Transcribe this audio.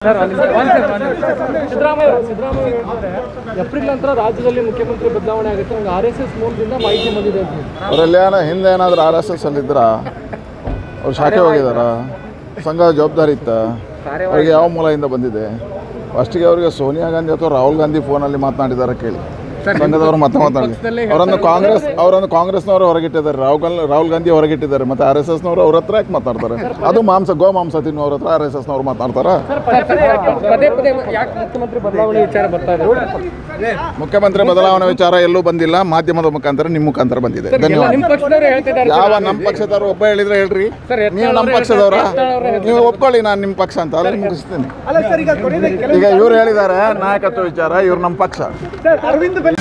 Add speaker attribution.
Speaker 1: ಸಿದ್ದರಾಮಯ್ಯ ಅವರು ಸಿದ್ದರಾಮಯ್ಯ ಅವರು ಹೇಳ್ತಾರೆ ಏಪ್ರಿಲ್ ನಂತರ ರಾಜ್ಯದಲ್ಲಿ ಮುಖ್ಯಮಂತ್ರಿ ಬದಲಾವಣೆ ಆಗುತ್ತೆ ನಂಗೆ ಆರ್ ಎಸ್ ಎಸ್ ಮೂಲದಿಂದ ಮಾಹಿತಿ ಬಂದಿದೆ ಅಂತ ಹೇಳಿ.
Speaker 2: ಅವರಲ್ಲಿ ಏನೋ ಹಿಂದೆ ಏನಾದರೂ ಆರ್ ಎಸ್ ಎಸ್ ಅಲ್ಲಿದ್ರ ಅವ್ರು ಶಾಖೆ ಹೋಗಿದಾರ ಸಂಘ ಜವಾಬ್ದಾರಿ ಇತ್ತ ಅವ್ರಿಗೆ ಯಾವ ಮೂಲದಿಂದ ಬಂದಿದೆ ಫಸ್ಟಿಗೆ ಅವರಿಗೆ ಸೋನಿಯಾ ಗಾಂಧಿ ಅಥವಾ ರಾಹುಲ್ ಗಾಂಧಿ ಫೋನಲ್ಲಿ ಮಾತನಾಡಿದ್ದಾರೆ ಕೇಳಿ ಸಂಘದವರು ಮತ್ತೆ ಮಾತಾಡಿ ಅವರನ್ನು ಕಾಂಗ್ರೆಸ್ ಅವರನ್ನು ಕಾಂಗ್ರೆಸ್ನವರು ಹೊರಗಿಟ್ಟಿದ್ದಾರೆ ರಾಹುಲ್ ಗಾಂಧಿ ರಾಹುಲ್ ಗಾಂಧಿ ಹೊರಗಿಟ್ಟಿದ್ದಾರೆ ಮತ್ತೆ ಆರ್ ಎಸ್ ಎಸ್ನವರು ಅವ್ರ ಹತ್ರ ಯಾಕೆ ಮಾತಾಡ್ತಾರೆ ಅದು ಮಾಂಸ ಗೋ ಮಾಂಸ ತಿನ್ನುವವ್ರ ಹತ್ರ ಆರ್ ಎಸ್ ಎಸ್ನವ್ರು ಮಾತಾಡ್ತಾರ
Speaker 1: ಪದೇ ಪದೇ ಯಾಕೆ ಮುಖ್ಯಮಂತ್ರಿ ಬದಲಾವಣೆ ವಿಚಾರ ಬರ್ತಾ ಇದೆ
Speaker 2: ಮುಖ್ಯಮಂತ್ರಿ ಬದಲಾವಣೆ ವಿಚಾರ ಎಲ್ಲೂ ಬಂದಿಲ್ಲ ಮಾಧ್ಯಮದ ಮುಖಾಂತರ ನಿಮ್ಮ ಮುಖಾಂತರ ಬಂದಿದೆ ಧನ್ಯವಾದ
Speaker 1: ನಿಮ್ಮ ಪಕ್ಷದವರು ಹೇಳ್ತಿದ್ದಾರೆ
Speaker 2: ಯಾವ ನಮ್ಮ ಪಕ್ಷದವ್ರು ಒಬ್ಬ ಹೇಳಿದ್ರೆ ಹೇಳ್ರಿ
Speaker 1: ಸರ್, ಯತ್ನಾಳ್
Speaker 2: ನೀವು ನಮ್ಮ
Speaker 1: ಅವ್ರು
Speaker 2: ಪಕ್ಷದವ್ರ
Speaker 1: ಯತ್ನಾಳ್ ಅವ್ರು
Speaker 2: ನೀವು ಒಪ್ಕೊಳ್ಳಿ ನಾನು ನಿಮ್ಮ ಪಕ್ಷ ಅಂತ ಅಲ್ಲಿ ಮುಗಿಸ್ತೀನಿ ಈಗ ಇವ್ರು ಹೇಳಿದ್ದಾರೆ ನಾಯಕತ್ವ ವಿಚಾರ ಇವ್ರು ನಮ್ಮ ಪಕ್ಷ